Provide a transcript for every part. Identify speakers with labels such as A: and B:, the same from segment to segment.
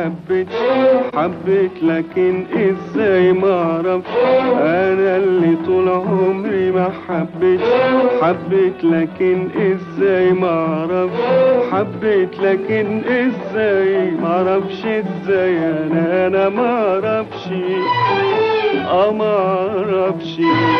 A: حبيت حبيت لكن ازاي ما اعرفش انا اللي طول عمري ما حبيت حبيت لكن ازاي ما اعرفش حبيت لكن ازاي ما اعرفش ازاي انا انا ما اعرفش اه ما اعرفش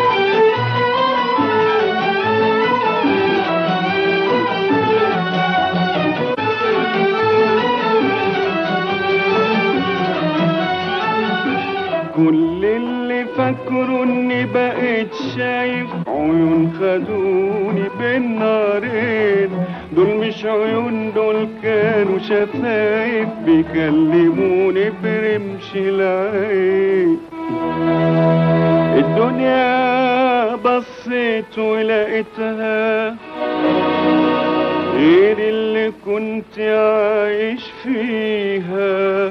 A: كل اللي فاكره اني بقيت شايف عيون خدوني بين نارين دول مش عيون دول كانوا شفايف بيكلموني برمش العين الدنيا بصيت ولقيتها غير اللي كنت عايش فيها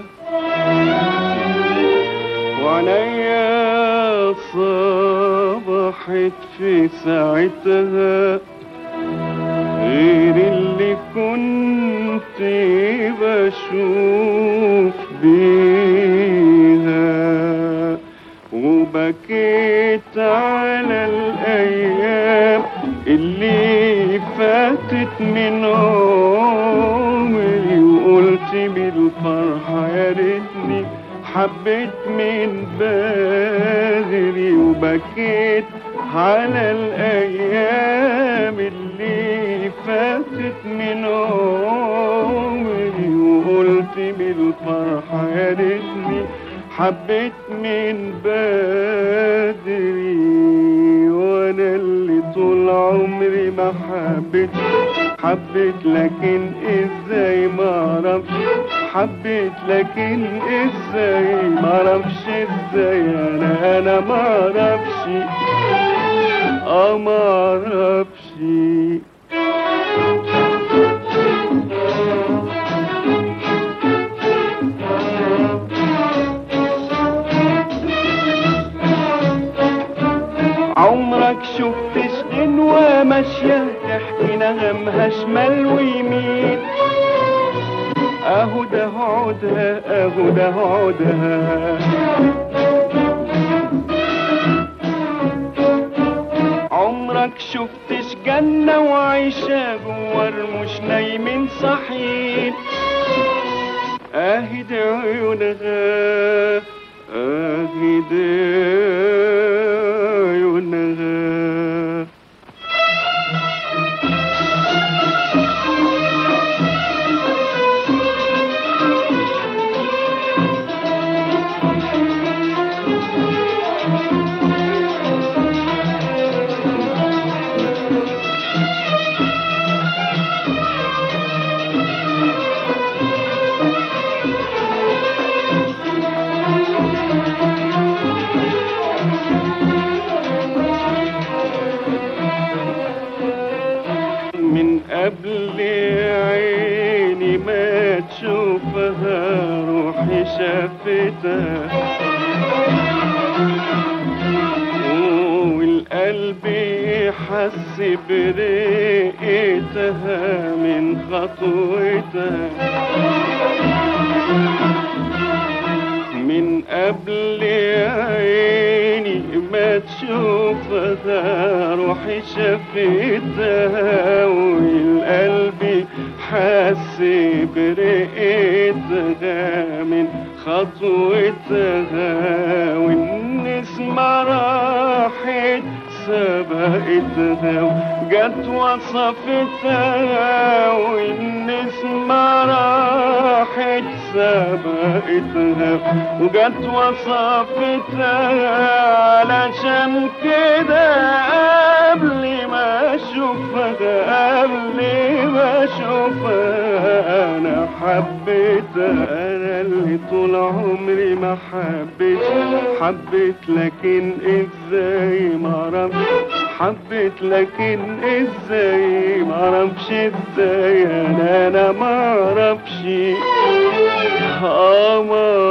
A: وعليا صبحت في ساعتها غير اللي كنت بشوف بيها وبكيت على الأيام اللي فاتت من عمري وقلت بالفرحة يا ريتني حبيت من بدري وبكيت على الأيام اللي فاتت من عمري وقلت بالفرحة يا ريتني حبيت من بدري وانا اللي طول عمري ما حبيت حبيت لكن ازاي ما اعرفش حبيت لكن ازاي ما اعرفش ازاي انا انا ما اعرفش اه ما اعرفش عمرك شفت غنوة ماشية تحكي نغمها شمال ويمين اهو ده عودها اهو ده عودها عمرك شفتش جنة وعيشة جوه مش نايمين صاحيين اهي دي عيونها اهي دي عيونها من قبل عيني ما تشوفها روحي شافتها والقلب حس برقتها من خطوتها من قبل عيني ما تشوفها روحي شفتها والقلب حس برقتها من خطوتها والنسمة راحت سبقتها وجت وصفتها والنسمة راحت سبقتها وجت وصفتها علشان كده قبل ما اشوفها قبل ما اشوفها انا حبيتها انا اللي طول عمري ما حبيت حبيت لكن ازاي ما اعرفش حبيت لكن ازاي ما اعرفش ازاي انا انا ما اعرفش اه ما